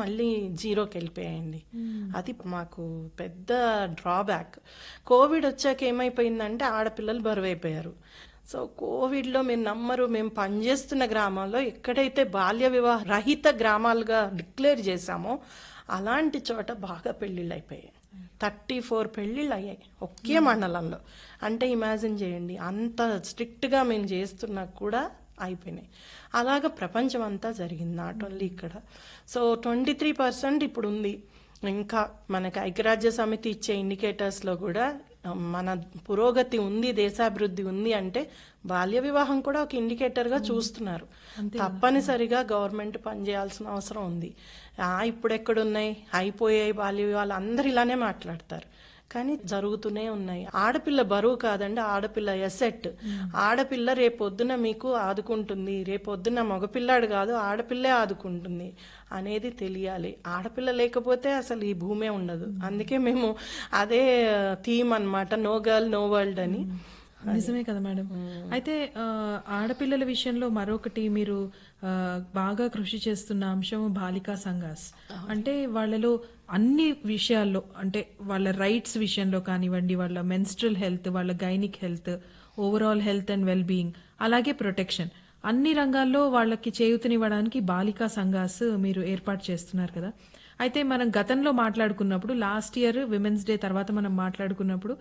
మళ్ళీ జీరోకి వెళ్ళిపోయాయండి అది మాకు పెద్ద డ్రాబ్యాక్ కోవిడ్ వచ్చాక ఏమైపోయిందంటే ఆడపిల్లలు బరువైపోయారు సో కోవిడ్లో మీరు నమ్మరు మేము పనిచేస్తున్న గ్రామాల్లో ఎక్కడైతే బాల్య వివాహ రహిత గ్రామాలుగా డిక్లేర్ చేశామో అలాంటి చోట బాగా పెళ్ళిళ్ళు అయిపోయాయి థర్టీ ఫోర్ పెళ్ళిళ్ళు అయ్యాయి ఒకే మండలంలో అంటే ఇమాజిన్ చేయండి అంత స్ట్రిక్ట్గా మేము చేస్తున్నా కూడా అయిపోయినాయి అలాగ ప్రపంచం అంతా జరిగింది నాట్ ఓన్లీ ఇక్కడ సో ట్వంటీ త్రీ పర్సెంట్ ఇప్పుడు ఉంది ఇంకా మనకి ఐక్యరాజ్య సమితి ఇచ్చే ఇండికేటర్స్లో కూడా మన పురోగతి ఉంది దేశాభివృద్ధి ఉంది అంటే బాల్య వివాహం కూడా ఒక ఇండికేటర్గా చూస్తున్నారు తప్పనిసరిగా గవర్నమెంట్ పనిచేయాల్సిన అవసరం ఉంది ఆ ఇప్పుడు ఎక్కడున్నాయి అయిపోయాయి బాల్య వివాహాలు అందరు ఇలానే మాట్లాడతారు కానీ జరుగుతూనే ఉన్నాయి ఆడపిల్ల బరువు కాదండి ఆడపిల్ల ఎసెట్ ఆడపిల్ల రేపొద్దున మీకు ఆదుకుంటుంది రేపొద్దున మగపిల్లాడు కాదు ఆడపిల్లే ఆదుకుంటుంది అనేది తెలియాలి ఆడపిల్ల లేకపోతే అసలు ఈ భూమే ఉండదు అందుకే మేము అదే థీమ్ అన్నమాట నో గర్ల్ నో వరల్డ్ అని నిజమే కదా మేడం అయితే ఆ, ఆడపిల్లల విషయంలో మరొకటి మీరు ఆ, బాగా కృషి చేస్తున్న అంశం బాలికా సంఘాస్ అంటే వాళ్ళలో అన్ని విషయాల్లో అంటే వాళ్ళ రైట్స్ విషయంలో కానివ్వండి వాళ్ళ మెన్స్ట్రల్ హెల్త్ వాళ్ళ gynaec health overall health and well being అలాగే ప్రొటెక్షన్ అన్ని రంగాల్లో వాళ్ళకి చేయూతనివ్వడానికి బాలికా సంఘాస్ మీరు ఏర్పాటు చేస్తున్నారు కదా అయితే మనం గతంలో మాట్లాడుకున్నప్పుడు లాస్ట్ ఇయర్ విమెన్స్ డే తర్వాత మనం మాట్లాడుకున్నప్పుడు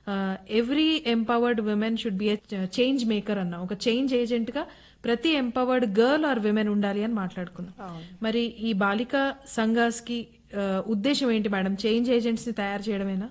every empowered women should be change maker అన్న ఒక చేంజ్ ఏజెంట్ గా ప్రతి ఎంపవర్డ్ గర్ల్ ఆర్ విమెన్ ఉండాలి అని మాట్లాడుకున్నాం మరి ఈ బాలికా సంఘాస్ కి ఆ, ఉద్దేశం ఏంటి మేడం చేంజ్ ఏజెంట్స్ ని తయారు చేయడమేనా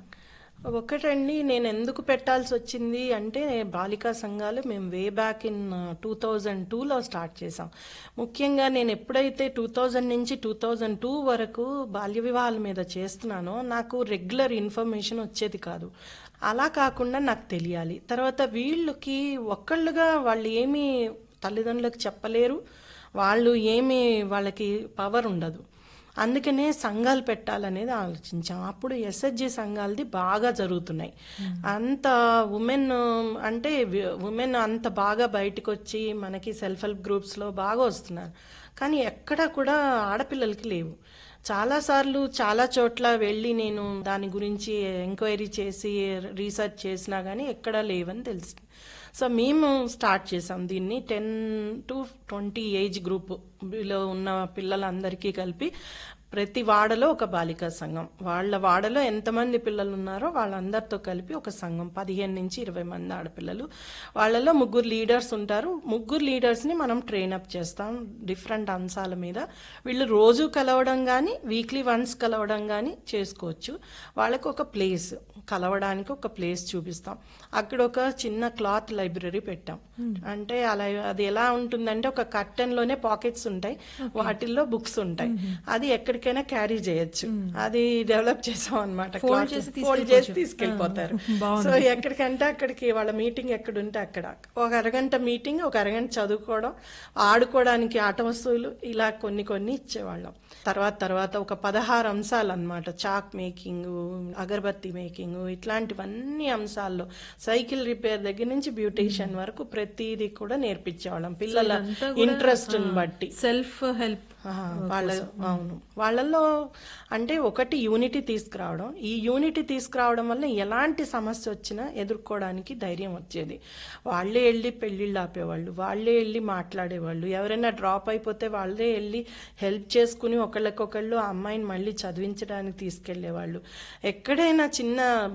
ఒకటండి నేను ఎందుకు పెట్టాల్సి వచ్చింది అంటే బాలికా సంఘాలు మేము way back in two thousand టూలో స్టార్ట్ చేసాం ముఖ్యంగా నేను ఎప్పుడైతే టూ థౌజండ్ నుంచి టూ థౌజండ్ టూ వరకు బాల్య వివాహాల మీద చేస్తున్నానో నాకు రెగ్యులర్ ఇన్ఫర్మేషన్ వచ్చేది కాదు అలా కాకుండా నాకు తెలియాలి తర్వాత వీళ్ళకి ఒక్కళ్ళుగా వాళ్ళు ఏమీ తల్లిదండ్రులకు చెప్పలేరు వాళ్ళు ఏమీ వాళ్ళకి పవర్ ఉండదు అందుకనే సంఘాలు పెట్టాలనేది ఆలోచించాం అప్పుడు ఎస్హెచ్జి సంఘాలది బాగా జరుగుతున్నాయి అంత ఉమెన్ అంటే ఉమెన్ అంత బాగా బయటకు వచ్చి మనకి సెల్ఫ్ హెల్ప్ గ్రూప్స్లో బాగా వస్తున్నారు కానీ ఎక్కడ కూడా ఆడపిల్లలకి లేవు చాలాసార్లు చాలా చోట్ల వెళ్ళి నేను దాని గురించి ఎంక్వైరీ చేసి రీసెర్చ్ చేసినా కానీ ఎక్కడా లేవని తెలిసింది సో మేము స్టార్ట్ చేసాం దీన్ని ten to twenty age group లో ఉన్న పిల్లలందరికీ కలిపి ప్రతి వాడలో ఒక బాలికా సంఘం వాళ్ళ వాడలో ఎంతమంది పిల్లలు ఉన్నారో వాళ్ళందరితో కలిపి ఒక సంఘం పదిహేను నుంచి ఇరవై మంది ఆడపిల్లలు వాళ్ళలో ముగ్గురు లీడర్స్ ఉంటారు ముగ్గురు లీడర్స్ని మనం ట్రైన్ అప్ చేస్తాం డిఫరెంట్ అంశాల మీద వీళ్ళు రోజు కలవడం కానీ వీక్లీ వన్స్ కలవడం కానీ చేసుకోవచ్చు వాళ్ళకు ఒక ప్లేస్ కలవడానికి ఒక ప్లేస్ చూపిస్తాం అక్కడ ఒక చిన్న క్లాత్ లైబ్రరీ పెట్టాం అంటే అలా అది ఎలా ఉంటుందంటే ఒక కర్టెన్ లోనే పాకెట్స్ ఉంటాయి వాటిల్లో బుక్స్ ఉంటాయి అది ఎక్కడికైనా క్యారీ చేయొచ్చు అది డెవలప్ చేసాం అనమాట చేసి ఫోల్డ్ చేసి తీసుకెళ్లిపోతారు సో ఎక్కడికంటే అక్కడికి వాళ్ళ మీటింగ్ ఎక్కడ ఉంటే అక్కడ ఒక అరగంట మీటింగ్ ఒక అరగంట చదువుకోవడం ఆడుకోవడానికి ఆట వస్తువులు ఇలా కొన్ని కొన్ని ఇచ్చేవాళ్ళం తర్వాత తర్వాత ఒక పదహారు అంశాలు అన్నమాట చాక్ మేకింగ్ అగరబత్తి మేకింగ్ ఇట్లాంటివన్నీ అంశాల్లో సైకిల్ రిపేర్ దగ్గర నుంచి బ్యూటీషియన్ వరకు ప్రతిదీ కూడా నేర్పించేవాళ్ళం పిల్లల ఇంట్రెస్ట్ బట్టి సెల్ఫ్ హెల్ప్ ఆ, వాళ్ళ అవును వాళ్ళల్లో అంటే ఒకటి యూనిటీ తీసుకురావడం ఈ యూనిటీ తీసుకురావడం వల్ల ఎలాంటి సమస్య వచ్చినా ఎదుర్కోవడానికి ధైర్యం వచ్చేది వాళ్ళే వెళ్ళి పెళ్ళిళ్ళు ఆపేవాళ్ళు వాళ్ళే వెళ్ళి మాట్లాడేవాళ్ళు ఎవరైనా డ్రాప్ అయిపోతే వాళ్ళే వెళ్ళి హెల్ప్ చేసుకుని ఒకళ్ళకొకళ్ళు ఆ అమ్మాయిని మళ్ళీ చదివించడానికి తీసుకెళ్లేవాళ్ళు ఎక్కడైనా చిన్న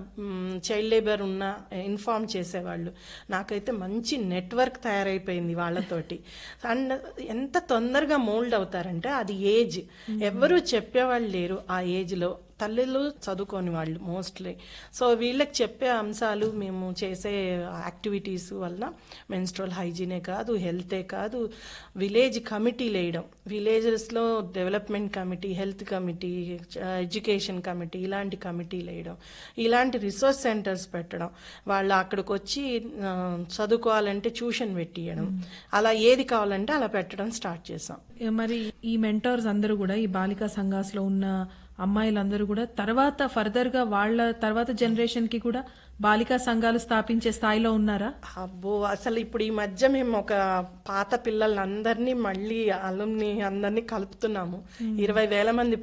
చైల్డ్ లేబర్ ఉన్నా ఇన్ఫార్మ్ చేసేవాళ్ళు నాకైతే మంచి నెట్వర్క్ తయారైపోయింది వాళ్ళతోటి అండ్ ఎంత తొందరగా మోల్డ్ అవుతారంటే అది ఏజ్ ఎవరు చెప్పేవాళ్ళు లేరు ఆ ఏజ్ లో తల్లులు చదువుకోని వాళ్ళు మోస్ట్లీ సో వీళ్ళకి చెప్పే అంశాలు మేము చేసే యాక్టివిటీస్ వల్ల మెన్స్ట్రల్ హైజీనే కాదు హెల్తే కాదు విలేజ్ కమిటీలు వేయడం విలేజెస్లో development committee health committee education committee ఇలాంటి కమిటీలు వేయడం ఇలాంటి రిసోర్స్ సెంటర్స్ పెట్టడం వాళ్ళు అక్కడికి వచ్చి ఆ, చదువుకోవాలంటే ట్యూషన్ పెట్టియడం అలా ఏది కావాలంటే అలా పెట్టడం స్టార్ట్ చేసాం మరి ఈ మెంటర్స్ అందరూ కూడా ఈ బాలికా సంఘాస్ లో ఉన్న అమ్మాయిలందరూ కూడా తర్వాత ఫర్దర్ గా వాళ్ళ తర్వాత జనరేషన్ కి కూడా బాలికా సంఘాలు స్థాపించే స్థాయిలో ఉన్నారా అబ్బో అసలు ఇప్పుడు ఈ మధ్య మేము ఒక పాత పిల్లలందరినీ మళ్ళీ అలుమ్ని అందరినీ కలుపుతున్నాము ఇరవై వేల మంది